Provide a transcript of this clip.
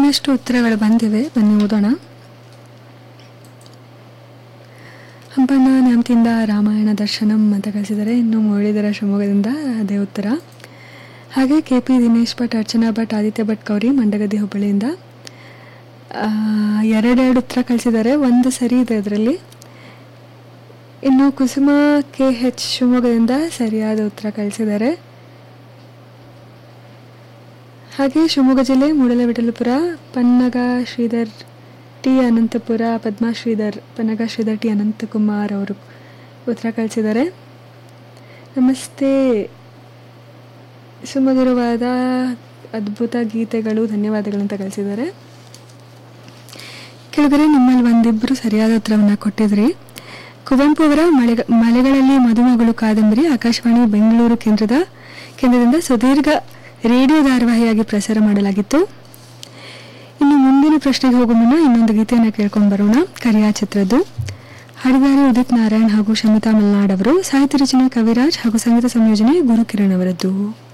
ಇನ್ನಷ್ಟು ಉತ್ತರಗಳು ಬಂದಿವೆ ಬನ್ನಿ ಓದೋಣ ಹಂಪಣ್ಣ ನ್ಯಾಮತಿಯಿಂದ ರಾಮಾಯಣ ದರ್ಶನಂ ಅಂತ ಕಳಿಸಿದ್ದಾರೆ ಇನ್ನು ಮುರಳೀಧರ ಶಿವಮೊಗ್ಗದಿಂದ ಅದೇ ಉತ್ತರ ಹಾಗೆ ಕೆ ಪಿ ದಿನೇಶ್ ಭಟ್ ಅರ್ಚನಾ ಭಟ್ ಆದಿತ್ಯ ಭಟ್ ಗೌರಿ ಮಂಡಗದ್ದೆ ಹುಬ್ಬಳ್ಳಿಯಿಂದ ಆ, ಎರಡೆರಡು ಉತ್ತರ ಕಳಿಸಿದ್ದಾರೆ ಒಂದು ಸರಿ ಇದೆ ಅದರಲ್ಲಿ ಇನ್ನು ಕುಸುಮ ಕೆ ಎಚ್ ಶಿವಮೊಗ್ಗದಿಂದ ಸರಿಯಾದ ಉತ್ತರ ಕಳಿಸಿದ್ದಾರೆ ಹಾಗೆ ಶಿವಮೊಗ್ಗ ಜಿಲ್ಲೆ ಮೂಡಲವಿಠಲಪುರ ಪನ್ನಗ ಶ್ರೀಧರ್ ಟಿ ಅನಂತಪುರ ಪದ್ಮಾ ಶ್ರೀಧರ್ ಪನ್ನಗ ಶ್ರೀಧರ್ ಟಿ ಅನಂತಕುಮಾರ್ ಅವರು ಉತ್ತರ ಕಳಿಸಿದ್ದಾರೆ ನಮಸ್ತೆ ಸುಮಧುರವಾದ ಅದ್ಭುತ ಗೀತೆಗಳು ಧನ್ಯವಾದಗಳು ಅಂತ ಕಳಿಸಿದ್ದಾರೆ ಕೆಳಗಡೆ ನಿಮ್ಮಲ್ಲಿ ಒಂದಿಬ್ಬರು ಸರಿಯಾದ ಉತ್ತರವನ್ನು ಕೊಟ್ಟಿದ್ರಿ ಕುವೆಂಪು ಅವರ ಮಳೆಗ ಮಲೆಗಳಲ್ಲಿ ಮದುಮಗಳು ಕಾದಂಬರಿ ಆಕಾಶವಾಣಿ ಬೆಂಗಳೂರು ಕೇಂದ್ರದ ಕೇಂದ್ರದಿಂದ ಸುದೀರ್ಘ ರೇಡಿಯೋ ಧಾರಾವಾಹಿಯಾಗಿ ಪ್ರಸಾರ ಮಾಡಲಾಗಿತ್ತು ಇನ್ನು ಮುಂದಿನ ಪ್ರಶ್ನೆಗೆ ಹೋಗೋ ಮುನ್ನ ಇನ್ನೊಂದು ಗೀತೆಯನ್ನು ಕೇಳ್ಕೊಂಡು ಬರೋಣ ಕರಿಯಾ ಚಿತ್ರದ್ದು ಹಾಡಿದ್ದಾರೆ ಉದಿತ್ ನಾರಾಯಣ್ ಹಾಗೂ ಶಮಿತಾ ಮಲ್ನಾಡ್ ಅವರು ಸಾಹಿತ್ಯ ರಚನೆ ಕವಿರಾಜ್ ಹಾಗೂ ಸಂಗೀತ ಸಂಯೋಜನೆ ಗುರುಕಿರಣ್ ಅವರದ್ದು